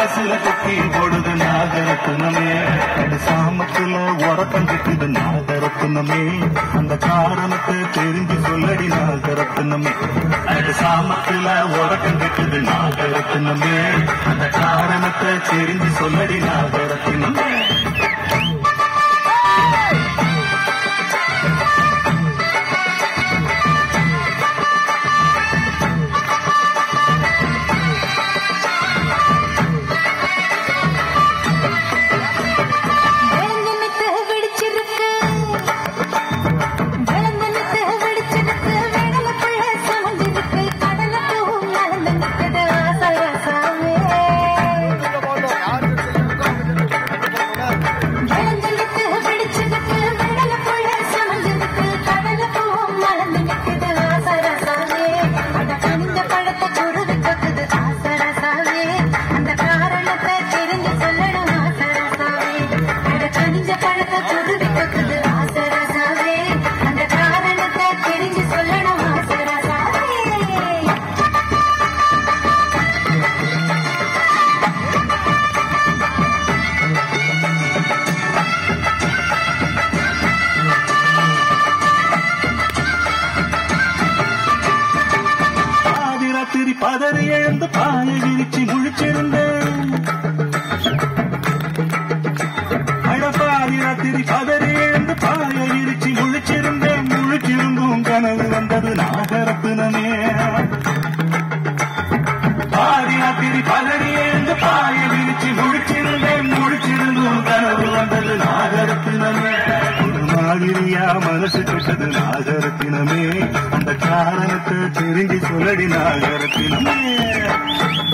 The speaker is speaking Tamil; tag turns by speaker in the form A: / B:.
A: மனசுல கொக்கி போடுது நாகரத்னமே அது சாமத்துல உறக்கம் கட்டுது நாகரத்னமே அந்த காரணத்தை தெரிஞ்சு சொல்லடி நாகரத்னமே அது சாமத்துல உறக்கம் கட்டுது நாகரத்னமே அந்த காரணத்தை தெரிஞ்சு சொல்லடி நாகரத்னமே
B: விளங்கெண்ணெத்து வெடிச்சிருக்கு. விளங்கெண்ணெத்து வெடிச்சிருக்கு. வேடனுக்குள்ள சமந்திருக்கு. கடலுக்கும் நடந்து நிக்குது ஆசை ஆசாவே. விளங்கெண்ணெத்து வெடிச்சிருக்கு. வேடனுக்குள்ள சமந்திருக்கு. கடலுக்கும் நடந்து நிக்குது ஆசை ஆசாவே. அட கனிந்த பழத்தை குருவி கொத்துது ஆசை ஆசாவே. அந்த காரணத்தை தெரிஞ்சு சொல்லணும் ஆசை ஆசாவே. அட கனிந்த பழத்தை குருவி கொத்துது ஆசை ஆசாவே. அந்த காரணத்தை தெரிஞ்சு சொல்லணும் ஆசை ஆசாவே.
A: பாதி ராத்திரி பதறி எழுந்து பாய விரிச்சு முழிச்சிருந்தேன் அட பாதி ராத்திரி பதறி எழுந்து பாய விரிச்சு முழிச்சிருந்தேன் முழிச்சிருந்தும் கனவு வந்தது நாகரத்தினமே பாதி ராத்திரி பதறி எழுந்து பாய விரிச்சு முழிச்சிருந்தேன் முழிச்சிருந்தும் கனவு வந்தது நாகரத்தினமே ஒரு மாதிரியா மனசு கெட்டது நாகரத்தினமே அந்த காரணத்தை தெரிஞ்சு சொல்லடி நாகரத்தினமே